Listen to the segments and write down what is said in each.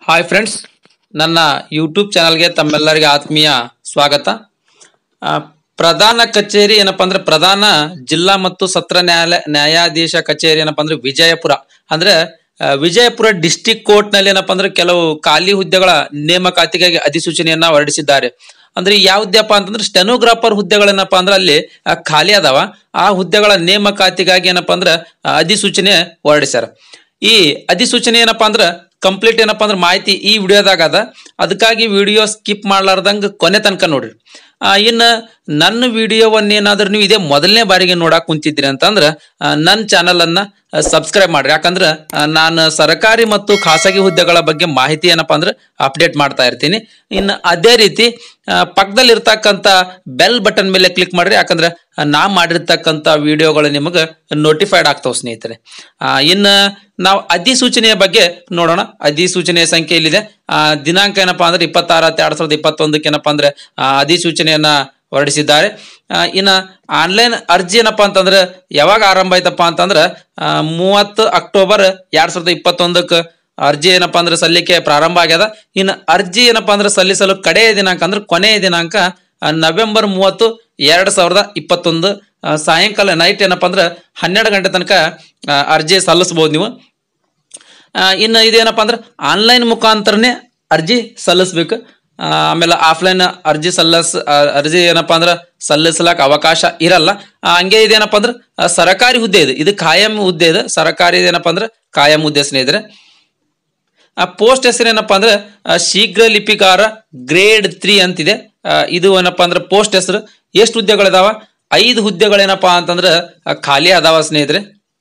hi friends ನನ್ನ YouTube ಚಾನಲ್ಗೆ ತಮ್ಮೆಲ್ಲರಿಗೆ ಆತ್ಮೀಯ ಸ್ವಾಗತ ಆ, ಪ್ರಧಾನ ಕಚೇರಿ ಏನಪ್ಪಾ ಅಂದ್ರೆ ಪ್ರಧಾನ ಜಿಲ್ಲಾ ಮತ್ತು ಸತ್ರ ನ್ಯಾಯಾಲಯ ನ್ಯಾಯಾಧೀಶ ಕಚೇರಿ ಏನಪ್ಪಾ ಅಂದ್ರೆ ವಿಜಯಪುರ ಅಂದ್ರೆ ಆ, ವಿಜಯಪುರ ಡಿಸ್ಟಿಕ್ ಕೋರ್ಟ್ ನಲ್ಲಿ ಏನಪ್ಪಾ ಅಂದ್ರೆ ಕೆಲವು ಖಾಲಿ ಹುದ್ದೆಗಳ ನೇಮಕಾತಿಗಾಗಿ ಅಧಿಸೂಚನೆಯನ್ನ ಹೊರಡಿಸಿದ್ದಾರೆ ಅಂದ್ರೆ ಯಾವ್ದಪ್ಪ ಅಂತಂದ್ರೆ ಸ್ಟೆನೋಗ್ರಾಫರ್ ಹುದ್ದೆಗಳೇನಪ್ಪಾ ಅಂದ್ರೆ ಅಲ್ಲಿ ಆ, ಖಾಲಿ ಅದಾವ ಆ ಹುದ್ದೆಗಳ ನೇಮಕಾತಿಗಾಗಿ ಏನಪ್ಪಾ ಅಂದ್ರೆ ಆ, ಅಧಿಸೂಚನೆ ಹೊರಡಿಸ್ಯಾರ ಈ ಅಧಿಸೂಚನೆ ಏನಪ್ಪಾ ಅಂದ್ರೆ ಕಂಪ್ಲೀಟ್ ಏನಪ್ಪಾ ಅಂದ್ರೆ ಮಾಹಿತಿ ಈ ವಿಡಿಯೋದಾಗ ಅದ ಅದಕ್ಕಾಗಿ ವಿಡಿಯೋ ಸ್ಕಿಪ್ ಮಾಡ್ಲಾರ್ದಂಗ ಕೊನೆ ತನಕ ನೋಡ್ರಿ ಆ, ಇನ್ನ ನನ್ನ ವಿಡಿಯೋವನ್ನೇನಾದ್ರೂ ನೀವು ಇದೇ ಮೊದಲನೇ ಬಾರಿಗೆ ನೋಡಕ್ ಕುಂತಿದ್ರಿ ಅಂತಂದ್ರ ಆ, ನನ್ನ ಚಾನಲ್ ಅನ್ನ ಸಬ್ಸ್ಕ್ರೈಬ್ ಮಾಡ್ರಿ ಯಾಕಂದ್ರ ಆ, ನಾನು ಸರ್ಕಾರಿ ಮತ್ತು ಖಾಸಗಿ ಹುದ್ದೆಗಳ ಬಗ್ಗೆ ಮಾಹಿತಿ ಏನಪ್ಪಾ ಅಂದ್ರೆ ಅಪ್ಡೇಟ್ ಮಾಡ್ತಾ ಇರ್ತೀನಿ ಇನ್ನು ಅದೇ ರೀತಿ ಆ, ಪಕ್ಕದಲ್ಲಿ ಇರ್ತಕ್ಕಂಥ ಬೆಲ್ ಬಟನ್ ಮೇಲೆ ಕ್ಲಿಕ್ ಮಾಡ್ರಿ ಯಾಕಂದ್ರೆ ಆ, ನಾ ಮಾಡಿರ್ತಕ್ಕಂಥ ವಿಡಿಯೋಗಳು ನಿಮಗೆ ನೋಟಿಫೈಡ್ ಆಗ್ತಾವ ಸ್ನೇಹಿತರೆ ಆ, ಇನ್ನ ನಾವು ಅಧಿಸೂಚನೆಯ ಬಗ್ಗೆ ನೋಡೋಣ ಅಧಿಸೂಚನೆಯ ಸಂಖ್ಯೆ ಇಲ್ಲಿದೆ ಆ, ದಿನಾಂಕ ಏನಪ್ಪಾ ಅಂದ್ರೆ ಇಪ್ಪತ್ತಾರ ಹತ್ತು ಎರಡ್ ಸಾವಿರದ ಇಪ್ಪತ್ತೊಂದಕ್ಕೆ ಏನಪ್ಪಾ ಅಂದ್ರೆ ಆ, ಅಧಿಸೂಚನೆಯನ್ನ ಹೊರಡಿಸಿದ್ದಾರೆ ಆ, ಇನ್ನ ಆನ್ಲೈನ್ ಅರ್ಜಿ ಏನಪ್ಪಾ ಅಂತಂದ್ರೆ ಯಾವಾಗ ಆರಂಭ ಆಯ್ತಪ್ಪ ಅಂತಂದ್ರೆ ಆ, ಮೂವತ್ತು ಅಕ್ಟೋಬರ್ ಎರಡ್ ಸಾವಿರದ ಇಪ್ಪತ್ತೊಂದಕ್ಕೆ ಅರ್ಜಿ ಏನಪ್ಪಾ ಅಂದ್ರೆ ಸಲ್ಲಿಕೆ ಪ್ರಾರಂಭ ಆಗ್ಯದ ಇನ್ನು ಅರ್ಜಿ ಏನಪ್ಪಾ ಅಂದ್ರೆ ಸಲ್ಲಿಸಲು ಕಡೆಯ ದಿನಾಂಕ ಅಂದ್ರೆ ಕೊನೆಯ ದಿನಾಂಕ ಆ, ನವೆಂಬರ್ ಮೂವತ್ತು ಎರಡ್ ಸಾವಿರದ ಇಪ್ಪತ್ತೊಂದು ಆ, ಸಾಯಂಕಾಲ ನೈಟ್ ಏನಪ್ಪಾ ಅಂದ್ರೆ ಹನ್ನೆರಡು ಗಂಟೆ ತನಕ ಆ, ಅರ್ಜಿ ಸಲ್ಲಿಸಬಹುದು ನೀವು ಆ, ಇನ್ನು ಇದೇನಪ್ಪ ಅಂದ್ರೆ ಆನ್ಲೈನ್ ಮುಖಾಂತರನೇ ಅರ್ಜಿ ಸಲ್ಲಿಸ್ಬೇಕು ಆ, ಆಮೇಲೆ ಆಫ್ಲೈನ್ ಅರ್ಜಿ ಸಲ್ಲಿಸ್ ಆ, ಅರ್ಜಿ ಏನಪ್ಪಾ ಅಂದ್ರೆ ಸಲ್ಲಿಸ್ಲಕ್ ಅವಕಾಶ ಇರಲ್ಲ ಆ, ಹಂಗೆ ಇದೇನಪ್ಪ ಅಂದ್ರೆ ಆ, ಸರಕಾರಿ ಹುದ್ದೆ ಇದೆ ಇದು ಕಾಯಂ ಹುದ್ದೆ ಇದೆ ಸರಕಾರಿ ಏನಪ್ಪಾ ಅಂದ್ರೆ ಕಾಯಂ ಹುದ್ದೆ ಸ್ನೇಹಿತರೆ ಆ ಪೋಸ್ಟ್ ಹೆಸರು ಏನಪ್ಪಾ ಅಂದ್ರೆ ಆ, ಶೀಘ್ರ ಲಿಪಿಕಾರ ಗ್ರೇಡ್ ತ್ರೀ ಅಂತಿದೆ ಆ, ಇದು ಏನಪ್ಪಾ ಅಂದ್ರೆ ಪೋಸ್ಟ್ ಹೆಸರು ಎಷ್ಟು ಹುದ್ದೆಗಳಿದಾವ ಐದು ಹುದ್ದೆಗಳೇನಪ್ಪಾ ಅಂತಂದ್ರೆ ಆ, ಖಾಲಿ ಅದಾವ ಸ್ನೇಹಿತರೆ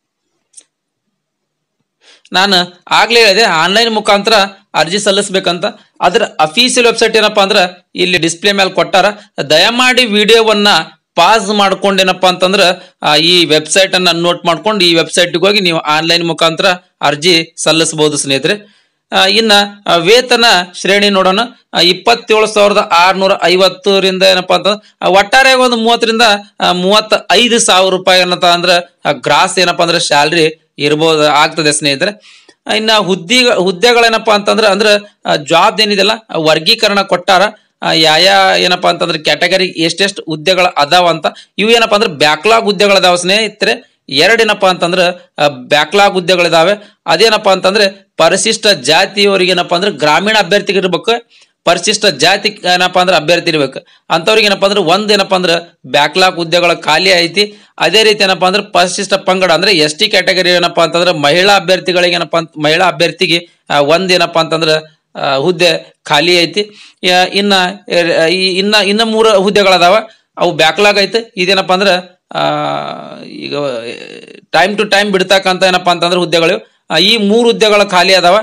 ನಾನು ಆಗ್ಲೇ ಹೇಳಿದೆ ಆನ್ಲೈನ್ ಮುಖಾಂತರ ಅರ್ಜಿ ಸಲ್ಲಿಸ್ಬೇಕಂತ ಅದ್ರ ಅಫೀಷಿಯಲ್ ವೆಬ್ಸೈಟ್ ಏನಪ್ಪಾ ಅಂದ್ರೆ ಇಲ್ಲಿ ಡಿಸ್ಪ್ಲೇ ಮೇಲೆ ಕೊಟ್ಟಾರ ದಯಮಾಡಿ ವಿಡಿಯೋವನ್ನ ಪಾಸ್ ಮಾಡ್ಕೊಂಡು ಏನಪ್ಪಾ ಅಂತಂದ್ರೆ ಆ, ಈ ವೆಬ್ಸೈಟ್ ಅನ್ನ ನೋಟ್ ಮಾಡ್ಕೊಂಡು ಈ ವೆಬ್ಸೈಟ್ಗೆ ಹೋಗಿ ನೀವು ಆನ್ಲೈನ್ ಮುಖಾಂತರ ಅರ್ಜಿ ಸಲ್ಲಿಸಬಹುದು ಸ್ನೇಹಿತರೆ ಆ, ಇನ್ನ ಆ, ವೇತನ ಶ್ರೇಣಿ ನೋಡೋಣ ಆ, ಇಪ್ಪತ್ತೇಳು ಸಾವಿರದ ಆರ್ನೂರ ಐವತ್ತರಿಂದ ಏನಪ್ಪಾ ಅಂತ ಒಟ್ಟಾರೆ ಒಂದು ಮೂವತ್ತರಿಂದ ಆ, ಮೂವತ್ತ ಐದು ಸಾವಿರ ರೂಪಾಯಿ ಏನಪ್ಪ ಅಂದ್ರೆ ಗ್ರಾಸ್ ಏನಪ್ಪಾ ಅಂದ್ರೆ ಸ್ಯಾಲ್ರಿ ಇರ್ಬೋದು ಆಗ್ತದೆ ಸ್ನೇಹಿತರೆ ಆ, ಇನ್ನ ಹುದ್ದಿ ಹುದ್ದೆಗಳೇನಪ್ಪಾ ಅಂತಂದ್ರೆ ಅಂದ್ರೆ ಜಾಬ್ ಏನಿದೆಲ್ಲ ಆ, ವರ್ಗೀಕರಣ ಕೊಟ್ಟಾರ ಆ, ಯಾಯ ಏನಪ್ಪಾ ಅಂತಂದ್ರೆ ಕ್ಯಾಟಗರಿ ಎಷ್ಟೆಷ್ಟು ಹುದ್ದೆಗಳು ಅದಾವ ಅಂತ ಇವು ಏನಪ್ಪಾ ಅಂದ್ರೆ ಬ್ಯಾಕ್ಲಾಗ್ ಹುದ್ದೆಗಳು ಅದಾವ ಸ್ನೇಹಿತರೆ ಎರಡೇನಪ್ಪಾ ಅಂತಂದ್ರೆ ಬ್ಯಾಕ್ಲಾಗ್ ಹುದ್ದೆಗಳಿದಾವೆ ಅದೇನಪ್ಪಾ ಅಂತಂದ್ರೆ ಪರಿಶಿಷ್ಟ ಜಾತಿಯವರಿಗೆ ಏನಪ್ಪಾ ಅಂದ್ರೆ ಗ್ರಾಮೀಣ ಅಭ್ಯರ್ಥಿಗೆ ಇರ್ಬೇಕು ಪರಿಶಿಷ್ಟ ಜಾತಿ ಏನಪ್ಪಾ ಅಂದ್ರೆ ಅಭ್ಯರ್ಥಿ ಇರ್ಬೇಕು ಅಂಥವ್ರಿಗೆ ಏನಪ್ಪಾ ಅಂದ್ರೆ ಒಂದ್ ಏನಪ್ಪಾ ಅಂದ್ರೆ ಬ್ಯಾಕ್ಲಾಗ್ ಹುದ್ದೆಗಳ ಖಾಲಿ ಐತಿ ಅದೇ ರೀತಿ ಏನಪ್ಪಾ ಅಂದ್ರೆ ಪರಿಶಿಷ್ಟ ಪಂಗಡ ಅಂದ್ರೆ ಎಸ್ ಟಿ ಕ್ಯಾಟಗರಿ ಏನಪ್ಪಾ ಅಂತಂದ್ರೆ ಮಹಿಳಾ ಅಭ್ಯರ್ಥಿಗಳಿಗೆ ಏನಪ್ಪಾ ಅಂತ ಮಹಿಳಾ ಅಭ್ಯರ್ಥಿಗೆ ಆ, ಒಂದ್ ಏನಪ್ಪಾ ಅಂತಂದ್ರೆ ಆ, ಹುದ್ದೆ ಖಾಲಿ ಐತಿ ಯ- ಇನ್ನ ಎರ್- ಈ ಇನ್ನ ಇನ್ನ ಮೂರು ಹುದ್ದೆಗಳದಾವ ಅವು ಬ್ಯಾಕ್ಲಾಗ್ ಐತೆ ಇದೇನಪ್ಪಾ ಅಂದ್ರೆ ಆ, ಈಗ ಟೈಮ್ ಟು ಟೈಮ್ ಬಿಡ್ತಕ್ಕಂತ ಏನಪ್ಪಾ ಅಂತಂದ್ರೆ ಹುದ್ದೆಗಳು ಆ, ಈ ಮೂರು ಹುದ್ದೆಗಳ ಖಾಲಿ ಅದಾವ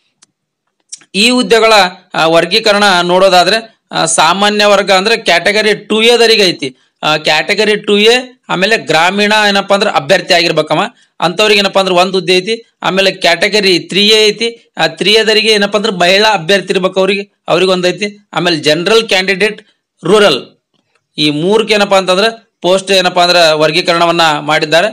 ಈ ಹುದ್ದೆಗಳ ಆ, ವರ್ಗೀಕರಣ ನೋಡೋದಾದ್ರೆ ಆ, ಸಾಮಾನ್ಯ ವರ್ಗ ಅಂದ್ರೆ ಕ್ಯಾಟಗರಿ ಟೂ ಎದರಿಗೆ ಐತಿ ಕ್ಯಾಟಗರಿ ಟೂ ಎ ಆಮೇಲೆ ಗ್ರಾಮೀಣ ಏನಪ್ಪಾ ಅಂದ್ರೆ ಅಭ್ಯರ್ಥಿ ಆಗಿರ್ಬೇಕಮ್ಮ ಅಂಥವ್ರಿಗೆ ಏನಪ್ಪಾ ಅಂದ್ರೆ ಒಂದು ಹುದ್ದೆ ಐತಿ ಆಮೇಲೆ ಕ್ಯಾಟಗರಿ ತ್ರೀ ಎ ಐತಿ ಆ ತ್ರೀ ಎದರಿಗೆ ಏನಪ್ಪಾ ಅಂದ್ರೆ ಮಹಿಳಾ ಅಭ್ಯರ್ಥಿ ಇರ್ಬೇಕು ಅವ್ರಿಗೆ ಅವ್ರಿಗೆ ಒಂದು ಐತಿ ಆಮೇಲೆ ಜನರಲ್ ಕ್ಯಾಂಡಿಡೇಟ್ ರೂರಲ್ ಈ ಮೂರಕ್ಕೆ ಏನಪ್ಪಾ ಅಂತಂದ್ರೆ ಪೋಸ್ಟ್ ಏನಪ್ಪಾ ಅಂದ್ರೆ ವರ್ಗೀಕರಣವನ್ನ ಮಾಡಿದ್ದಾರೆ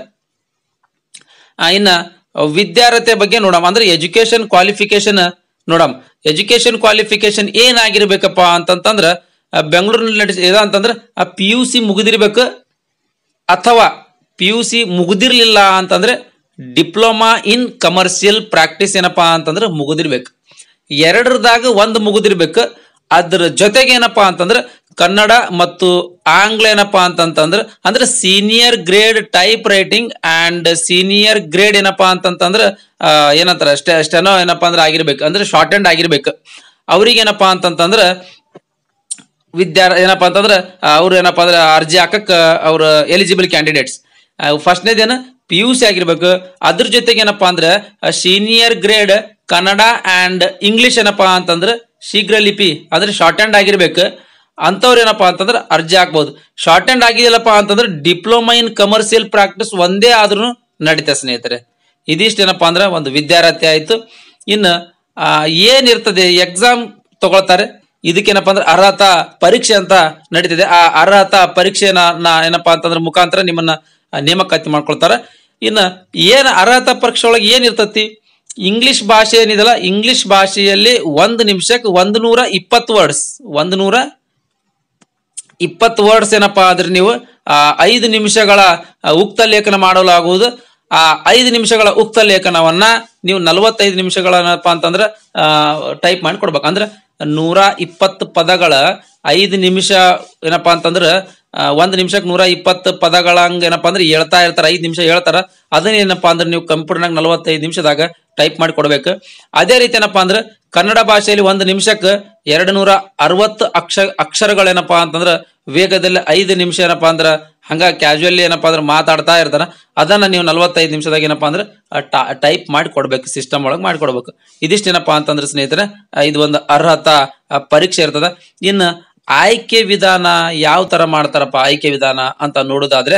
ಆ, ಇನ್ನ ವಿದ್ಯಾರ್ಹತೆ ಬಗ್ಗೆ ನೋಡಮ್ ಅಂದ್ರೆ ಎಜುಕೇಶನ್ ಕ್ವಾಲಿಫಿಕೇಶನ್ ನೋಡಮ್ ಎಜುಕೇಶನ್ ಕ್ವಾಲಿಫಿಕೇಶನ್ ಏನಾಗಿರ್ಬೇಕಪ್ಪ ಅಂತಂತಂದ್ರ ಆ, ಬೆಂಗಳೂರಿನಲ್ಲಿ ನಡೆಸಿ ಇದ ಅಂತಂದ್ರ ಪಿ ಯು ಸಿ ಮುಗಿದಿರ್ಬೇಕು ಅಥವಾ ಪಿ ಯು ಸಿ ಮುಗಿದಿರ್ಲಿಲ್ಲ ಅಂತಂದ್ರೆ ಡಿಪ್ಲೊಮಾ ಇನ್ ಕಮರ್ಷಿಯಲ್ ಪ್ರಾಕ್ಟೀಸ್ ಏನಪ್ಪಾ ಅಂತಂದ್ರೆ ಮುಗಿದಿರ್ಬೇಕು ಎರಡರದಾಗ ಒಂದು ಮುಗಿದಿರ್ಬೇಕು ಅದ್ರ ಜೊತೆಗೆ ಏನಪ್ಪಾ ಅಂತಂದ್ರೆ ಕನ್ನಡ ಮತ್ತು ಆಂಗ್ಲ ಏನಪ್ಪಾ ಅಂತಂತಂದ್ರೆ ಅಂದ್ರೆ senior grade type writing and senior grade ಏನಪ್ಪಾ ಅಂತಂತಂದ್ರೆ ಆ, ಏನಂತಾರ ಸ್ಟೆ ಸ್ಟೆನೋ ಏನಪ್ಪಾ ಅಂದ್ರೆ ಆಗಿರ್ಬೇಕು ಅಂದ್ರೆ ಶಾರ್ಟ್ ಹ್ಯಾಂಡ್ ಆಗಿರ್ಬೇಕು ಅವ್ರಿಗೆ ಏನಪ್ಪಾ ಅಂತಂತಂದ್ರೆ ವಿದ್ಯಾರ್ ಏನಪ್ಪಾ ಅಂತಂದ್ರೆ ಅವ್ರು ಏನಪ್ಪಾ ಅಂದ್ರೆ ಅರ್ಜಿ ಹಾಕಕ್ ಅವ್ರ ಎಲಿಜಿಬಲ್ ಕ್ಯಾಂಡಿಡೇಟ್ಸ್ ಫಸ್ಟ್ನೇದೇನ ಪಿ ಯು ಸಿ ಆಗಿರ್ಬೇಕು ಅದ್ರ ಜೊತೆಗೆ ಏನಪ್ಪಾ ಅಂದ್ರೆ senior grade Kannada and English ಏನಪ್ಪಾ ಅಂತಂದ್ರೆ ಶೀಘ್ರ ಲಿಪಿ ಅಂದ್ರೆ ಶಾರ್ಟ್ ಹ್ಯಾಂಡ್ ಆಗಿರ್ಬೇಕು ಅಂಥವ್ರು ಏನಪ್ಪಾ ಅಂತಂದ್ರೆ ಅರ್ಜಿ ಹಾಕ್ಬೋದು ಶಾರ್ಟ್ ಹ್ಯಾಂಡ್ ಆಗಿದಿಲ್ಲಪ್ಪ ಅಂತಂದ್ರೆ ಡಿಪ್ಲೊಮಾ ಇನ್ ಕಮರ್ಷಿಯಲ್ ಪ್ರಾಕ್ಟೀಸ್ ಒಂದೇ ಆದ್ರೂ ನಡೀತೆ ಸ್ನೇಹಿತರೆ ಇದಿಷ್ಟು ಏನಪ್ಪಾ ಅಂದ್ರೆ ಒಂದು ವಿದ್ಯಾರ್ಥಿ ಆಯ್ತು ಇನ್ನು ಆ, ಏನಿರ್ತದೆ ಎಕ್ಸಾಮ್ ತಗೊಳ್ತಾರೆ ಇದಕ್ಕೇನಪ್ಪ ಅಂದ್ರೆ ಅರ್ಹತಾ ಪರೀಕ್ಷೆ ಅಂತ ನಡೀತಿದೆ ಆ ಅರ್ಹತಾ ಪರೀಕ್ಷೆನ ನಾ ಏನಪ್ಪಾ ಅಂತಂದ್ರೆ ಮುಖಾಂತರ ನಿಮ್ಮನ್ನ ಆ, ನೇಮಕಾತಿ ಮಾಡ್ಕೊಳ್ತಾರ ಇನ್ನ ಏನ್ ಅರ್ಹತಾ ಪರೀಕ್ಷೆ ಒಳಗೆ ಏನ್ ಇರ್ತತಿ ಇಂಗ್ಲಿಷ್ ಭಾಷೆ ಏನಿದೆಲ್ಲ ಇಂಗ್ಲಿಷ್ ಭಾಷೆಯಲ್ಲಿ ಒಂದು ನಿಮಿಷಕ್ಕೆ ಒಂದು ನೂರ ಇಪ್ಪತ್ತು ವರ್ಡ್ಸ್ ಒಂದು ನೂರ ಇಪ್ಪತ್ತು ವರ್ಡ್ಸ್ ಏನಪ್ಪಾ ಆದ್ರೆ ನೀವು ಆ, ಐದು ನಿಮಿಷಗಳ ಆ, ಉಕ್ತ ಲೇಖನ ಮಾಡಲಾಗುವುದು ಆ ಐದು ನಿಮಿಷಗಳ ಉಕ್ತ ಲೇಖನವನ್ನ ನೀವು ನಲವತ್ತೈದು ನಿಮಿಷಗಳೇನಪ್ಪ ಅಂತಂದ್ರೆ ಟೈಪ್ ಮಾಡಿ ಕೊಡ್ಬೇಕು ಅಂದ್ರೆ ನೂರ ಇಪ್ಪತ್ತು ಪದಗಳ ಐದು ನಿಮಿಷ ಏನಪ್ಪಾ ಅಂತಂದ್ರೆ ಆ, ಒಂದ್ ನಿಮಿಷಕ್ಕೆ ನೂರ ಇಪ್ಪತ್ತು ಪದಗಳ ಹಂಗ ಏನಪ್ಪಾ ಅಂದ್ರೆ ಹೇಳ್ತಾ ಇರ್ತಾರ ಐದು ನಿಮಿಷ ಹೇಳ್ತಾರ ಅದನ್ನ ಏನಪ್ಪಾ ಅಂದ್ರೆ ನೀವು ಕಂಪ್ಯೂಟರ್ನಾಗ ನಲವತ್ತೈದು ನಿಮಿಷದಾಗ ಟೈಪ್ ಮಾಡಿ ಕೊಡ್ಬೇಕು ಅದೇ ರೀತಿ ಏನಪ್ಪಾ ಅಂದ್ರೆ ಕನ್ನಡ ಭಾಷೆಯಲ್ಲಿ ಒಂದು ನಿಮಿಷಕ್ಕೆ ಎರಡು ನೂರ ಅರವತ್ತು ಅಕ್ಷ ಅಕ್ಷರಗಳೇನಪ್ಪಾ ಅಂತಂದ್ರೆ ವೇಗದಲ್ಲಿ ಐದು ನಿಮಿಷ ಏನಪ್ಪಾ ಅಂದ್ರೆ ಹಂಗ ಕ್ಯಾಶುವಲಿ ಏನಪ್ಪಾ ಅಂದ್ರೆ ಮಾತಾಡ್ತಾ ಇರ್ತಾರ ಅದನ್ನ ನೀವು ನಲವತ್ತೈದು ನಿಮಿಷದಾಗ ಏನಪ್ಪಾ ಅಂದ್ರೆ ಟೈಪ್ ಮಾಡಿ ಕೊಡ್ಬೇಕು ಸಿಸ್ಟಮ್ ಒಳಗೆ ಮಾಡಿ ಕೊಡ್ಬೇಕು ಇದಿಷ್ಟೇನಪ್ಪಾ ಅಂತಂದ್ರೆ ಸ್ನೇಹಿತರೆ ಆ, ಇದು ಒಂದು ಅರ್ಹತಾ ಆ, ಪರೀಕ್ಷೆ ಇರ್ತದ ಇನ್ನು ಆಯ್ಕೆ ವಿಧಾನ ಯಾವ ತರ ಮಾಡ್ತಾರಪ್ಪ ಆಯ್ಕೆ ವಿಧಾನ ಅಂತ ನೋಡೋದಾದ್ರೆ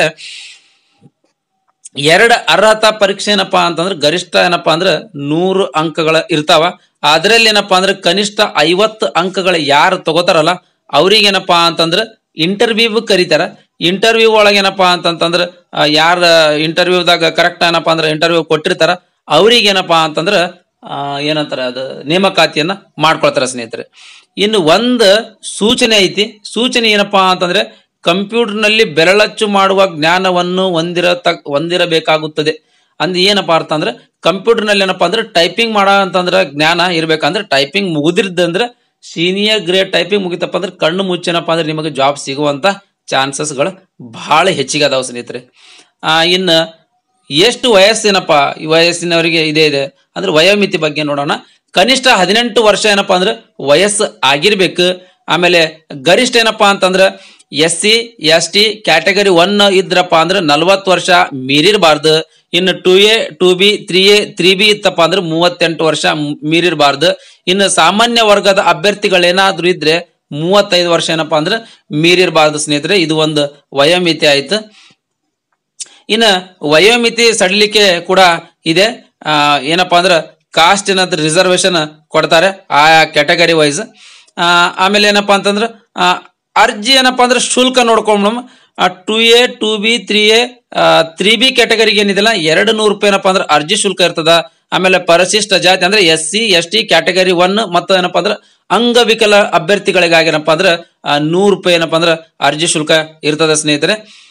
ಎರಡು ಅರ್ಹತಾ ಪರೀಕ್ಷೆ ಏನಪ್ಪಾ ಅಂತಂದ್ರೆ ಗರಿಷ್ಠ ಏನಪ್ಪಾ ಅಂದ್ರೆ ನೂರು ಅಂಕಗಳ ಇರ್ತಾವ ಅದ್ರಲ್ಲಿ ಏನಪ್ಪಾ ಅಂದ್ರೆ ಕನಿಷ್ಠ ಐವತ್ತು ಅಂಕಗಳ ಯಾರು ತಗೋತಾರಲ್ಲ ಅವ್ರಿಗೇನಪ್ಪಾ ಅಂತಂದ್ರೆ ಇಂಟರ್ವ್ಯೂ ಕರೀತಾರ ಇಂಟರ್ವ್ಯೂ ಒಳಗೆ ಏನಪ್ಪಾ ಅಂತಂತಂದ್ರೆ ಯಾರ ಇಂಟರ್ವ್ಯೂದಾಗ ಕರೆಕ್ಟ್ ಏನಪ್ಪಾ ಅಂದ್ರೆ ಇಂಟರ್ವ್ಯೂ ಕೊಟ್ಟಿರ್ತಾರ ಅವ್ರಿಗೇನಪ್ಪಾ ಅಂತಂದ್ರೆ ಆ, ಏನಂತಾರೆ ಅದು ನೇಮಕಾತಿಯನ್ನ ಮಾಡ್ಕೊಳ್ತಾರ ಸ್ನೇಹಿತರೆ ಇನ್ನು ಒಂದು ಸೂಚನೆ ಐತಿ ಸೂಚನೆ ಏನಪ್ಪಾ ಅಂತಂದ್ರೆ ಕಂಪ್ಯೂಟರ್ನಲ್ಲಿ ಬೆರಳಚ್ಚು ಮಾಡುವ ಜ್ಞಾನವನ್ನು ಹೊಂದಿರ ಹೊಂದಿರಬೇಕಾಗುತ್ತದೆ ಅಂದ್ ಏನಪ್ಪಾ ಅರ್ಥ ಅಂದ್ರೆ ಕಂಪ್ಯೂಟರ್ನಲ್ಲಿ ಏನಪ್ಪಾ ಅಂದ್ರೆ ಟೈಪಿಂಗ್ ಮಾಡೋ ಅಂತಂದ್ರೆ ಜ್ಞಾನ ಇರ್ಬೇಕಂದ್ರೆ ಟೈಪಿಂಗ್ ಮುಗಿದಿರ್ದಂದ್ರೆ ಸೀನಿಯರ್ ಗ್ರೇಡ್ ಟೈಪಿಂಗ್ ಮುಗಿತಪ್ಪ ಅಂದ್ರೆ ಕಣ್ಣು ಮುಚ್ಚೇನಪ್ಪ ಅಂದ್ರೆ ನಿಮಗೆ ಜಾಬ್ ಸಿಗುವಂತ ಚಾನ್ಸಸ್ಗಳು ಬಹಳ ಹೆಚ್ಚಿಗೆ ಅದಾವ ಸ್ನೇಹಿತರೆ ಆ, ಇನ್ನು ಎಷ್ಟು ವಯಸ್ಸೇನಪ್ಪ ಈ ವಯಸ್ಸಿನವರಿಗೆ ಇದೇ ಇದೆ ಅಂದ್ರೆ ವಯೋಮಿತಿ ಬಗ್ಗೆ ನೋಡೋಣ ಕನಿಷ್ಠ ಹದಿನೆಂಟು ವರ್ಷ ಏನಪ್ಪಾ ಅಂದ್ರೆ ವಯಸ್ಸು ಆಗಿರ್ಬೇಕು ಆಮೇಲೆ ಗರಿಷ್ಠ ಏನಪ್ಪಾ ಅಂತಂದ್ರೆ S C S T category one ಇದ್ರಪ್ಪ ಅಂದ್ರೆ ನಲ್ವತ್ತು ವರ್ಷ ಮೀರಿರಬಾರ್ದು ಇನ್ನು two A two B three A three B ಇತ್ತಪ್ಪ ಅಂದ್ರೆ ಮೂವತ್ತೆಂಟು ವರ್ಷ ಮ್- ಮೀರಿರಬಾರ್ದು ಇನ್ನು ಸಾಮಾನ್ಯ ವರ್ಗದ ಅಭ್ಯರ್ಥಿಗಳೇನಾದ್ರೂ ಇದ್ರೆ ಮೂವತ್ತೈದು ವರ್ಷ ಏನಪ್ಪಾ ಅಂದ್ರೆ ಮೀರಿರಬಾರ್ದು ಸ್ನೇಹಿತರೆ ಇದು ಒಂದು ವಯೋಮಿತಿ ಆಯ್ತು ಇನ್ನ ವಯೋಮಿತಿ ಸಡಿಲಿಕೆ ಕೂಡ ಇದೆ ಆ, ಏನಪ್ಪಾ ಅಂದ್ರೆ ಕಾಸ್ಟ್ ಏನಾದ್ರು ರಿಸರ್ವೇಶನ್ ಕೊಡ್ತಾರೆ ಆಯಾ ಕ್ಯಾಟಗರಿ ವೈಸ್ ಆಮೇಲೆ ಏನಪ್ಪಾ ಅಂತಂದ್ರೆ ಆ, ಅರ್ಜಿ ಏನಪ್ಪಾ ಅಂದ್ರೆ ಶುಲ್ಕ ನೋಡ್ಕೊಂಡು two A two B three A three B ಕ್ಯಾಟಗರಿಗೆ ಏನಿದೆಲ್ಲ ಎರಡು ನೂರು ರೂಪಾಯಿ ಏನಪ್ಪಾ ಅಂದ್ರೆ ಅರ್ಜಿ ಶುಲ್ಕ ಇರ್ತದ ಆಮೇಲೆ ಪರಿಶಿಷ್ಟ ಜಾತಿ ಅಂದ್ರೆ S C S T category one ಮತ್ತು ಏನಪ್ಪಾ ಅಂದ್ರೆ ಅಂಗವಿಕಲ ಅಭ್ಯರ್ಥಿಗಳಿಗಾಗಿ ಏನಪ್ಪಾ ಅಂದ್ರೆ ಆ, ನೂರು ರೂಪಾಯಿ ಏನಪ್ಪಾ ಅಂದ್ರೆ ಅರ್ಜಿ ಶುಲ್ಕ ಇರ್ತದ ಸ್ನೇಹಿತರೆ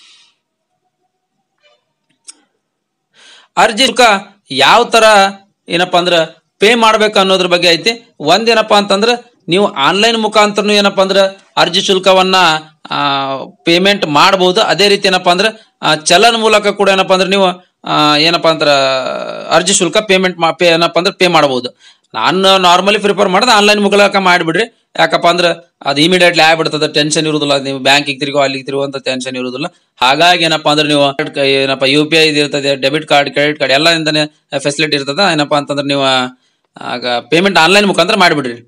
ಅರ್ಜಿ ಶುಲ್ಕ ಯಾವ ತರ ಏನಪ್ಪಾ ಅಂದ್ರೆ ಪೇ ಮಾಡ್ಬೇಕು ಅನ್ನೋದ್ರ ಬಗ್ಗೆ ಐತಿ ಒಂದೇನಪ್ಪಾ ಅಂತಂದ್ರೆ ನೀವು ಆನ್ಲೈನ್ ಮುಖಾಂತರನು ಏನಪ್ಪಾ ಅಂದ್ರೆ ಅರ್ಜಿ ಶುಲ್ಕವನ್ನ ಪೇಮೆಂಟ್ ಮಾಡಬಹುದು ಅದೇ ರೀತಿ ಏನಪ್ಪಾ ಅಂದ್ರೆ ಆ, ಚಲನ್ ಮೂಲಕ ಕೂಡ ಏನಪ್ಪಾ ಅಂದ್ರೆ ನೀವು ಆ, ಏನಪ್ಪಾ ಅಂದ್ರೆ ಅರ್ಜಿ ಶುಲ್ಕ ಪೇಮೆಂಟ್ ಪೇ ಏನಪ್ಪಾ ಅಂದ್ರೆ ಪೇ ಮಾಡಬಹುದು ನಾನು ನಾರ್ಮಲಿ ಪ್ರಿಫರ್ ಮಾಡೋದು ಆನ್ಲೈನ್ ಮೂಲಕ ಮಾಡಿಬಿಡ್ರಿ ಯಾಕಪ್ಪ ಅಂದ್ರೆ ಅದು ಇಮಿಡಿಯೇಟ್ಲಿ ಆಗ್ಬಿಡ್ತದೆ ಟೆನ್ಷನ್ ಇರುದಿಲ್ಲ ನೀವು ಬ್ಯಾಂಕಿಗೆ ತಿರುಗೋ ಅಲ್ಲಿಗೆ ತಿರುಗೋ ಅಂತ ಟೆನ್ಷನ್ ಇರುದಿಲ್ಲ ಹಾಗಾಗಿ ಏನಪ್ಪಾ ಅಂದ್ರೆ ನೀವು ಏನಪ್ಪ ಯು ಪಿ ಐ ಇರ್ತದೆ ಡೆಬಿಟ್ ಕಾರ್ಡ್ ಕ್ರೆಡಿಟ್ ಕಾರ್ಡ್ ಎಲ್ಲ ಇಂದನೇ ಫೆಸಿಲಿಟಿ ಇರ್ತದ ಏನಪ್ಪಾ ಅಂತಂದ್ರೆ ನೀವು ಆಗ ಪೇಮೆಂಟ್ ಆನ್ಲೈನ್ ಮುಖಾಂತರ ಮಾಡಿಬಿಡ್ರಿ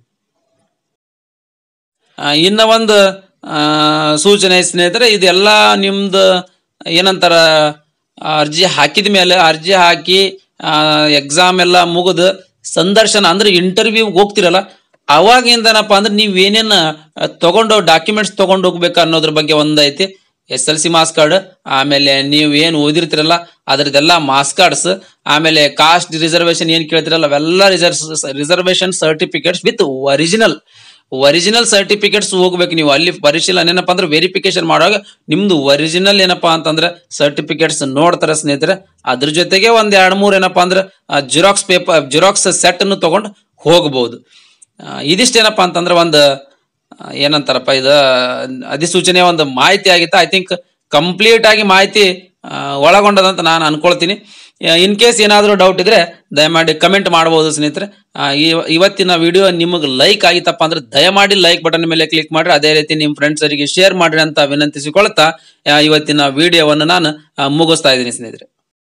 ಆ, ಇನ್ನ ಒಂದು ಆ, ಸೂಚನೆ ಸ್ನೇಹಿತರೆ ಇದೆಲ್ಲ ನಿಮ್ದು ಏನಂತಾರ ಆ, ಅರ್ಜಿ ಹಾಕಿದ ಮೇಲೆ ಅರ್ಜಿ ಹಾಕಿ ಎಕ್ಸಾಮ್ ಎಲ್ಲ ಮುಗಿದು ಸಂದರ್ಶನ ಅಂದ್ರೆ ಇಂಟರ್ವ್ಯೂಗೆ ಹೋಗ್ತಿರಲ್ಲ ಅವಾಗಿಂದನಪ್ಪ ಅಂದ್ರೆ ನೀವು ಏನೇನು ತಗೊಂಡು ಡಾಕ್ಯುಮೆಂಟ್ಸ್ ತಗೊಂಡು ಹೋಗ್ಬೇಕು ಅನ್ನೋದ್ರ ಬಗ್ಗೆ ಒಂದೈತಿ S L C marks card ಆಮೇಲೆ ನೀವು ಏನು ಓದಿರ್ತಿರಲ್ಲ ಅದ್ರದ್ದೆಲ್ಲ ಮಾರ್ಕ್ಸ್ ಕಾರ್ಡ್ಸ್ ಆಮೇಲೆ ಕಾಸ್ಟ್ ರಿಸರ್ವೇಶನ್ ಏನು ಕೇಳ್ತಿರಲ್ಲ ಅವೆಲ್ಲ reserve reservation certificates with original original certificates ಹೋಗ್ಬೇಕು ನೀವು ಅಲ್ಲಿ ಪರಿಶೀಲನೆ ಏನಪ್ಪಾ ಅಂದ್ರೆ ವೆರಿಫಿಕೇಶನ್ ಮಾಡುವಾಗ ನಿಮ್ದು ಒರಿಜಿನಲ್ ಏನಪ್ಪಾ ಅಂತಂದ್ರೆ ಸರ್ಟಿಫಿಕೇಟ್ಸ್ ನೋಡ್ತಾರೆ ಸ್ನೇಹಿತರೆ ಅದ್ರ ಜೊತೆಗೆ ಒಂದ್ ಎರಡ್ ಮೂರ್ ಏನಪ್ಪಾ ಅಂದ್ರೆ ಜಿರಾಕ್ಸ್ ಪೇಪರ್ ಜಿರಾಕ್ಸ್ ಸೆಟ್ ಅನ್ನು ತಗೊಂಡು ಹೋಗ್ಬೋದು ಆ, ಇದಿಷ್ಟೇನಪ್ಪಾ ಅಂತಂದ್ರೆ ಒಂದು ಆ, ಏನಂತಾರಪ್ಪ ಇದು ಅಧಿಸೂಚನೆಯ ಒಂದು ಮಾಹಿತಿ ಆಗಿತ್ತು ಐ ಥಿಂಕ್ ಕಂಪ್ಲೀಟ್ ಆಗಿ ಮಾಹಿತಿ ಆ, ಒಳಗೊಂಡದಂತ ನಾನು ಅನ್ಕೊಳ್ತೀನಿ ಇನ್ ಕೇಸ್ ಏನಾದರೂ ಡೌಟ್ ಇದ್ರೆ ದಯಮಾಡಿ ಕಮೆಂಟ್ ಮಾಡಬಹುದು ಸ್ನೇಹಿತರೆ ಆ, ಇವ- ಇವತ್ತಿನ ವಿಡಿಯೋ ನಿಮಗೆ ಲೈಕ್ ಆಗಿತ್ತಪ್ಪ ಅಂದ್ರೆ ದಯಮಾಡಿ ಲೈಕ್ ಬಟನ್ ಮೇಲೆ ಕ್ಲಿಕ್ ಮಾಡ್ರಿ ಅದೇ ರೀತಿ ನಿಮ್ಮ ಫ್ರೆಂಡ್ಸರಿಗೆ ಶೇರ್ ಮಾಡ್ರಿ ಅಂತ ವಿನಂತಿಸಿಕೊಳ್ತಾ ಆ, ಇವತ್ತಿನ ವಿಡಿಯೋವನ್ನು ನಾನು ಆ, ಮುಗಿಸ್ತಾ ಇದ್ದೀನಿ ಸ್ನೇಹಿತರೆ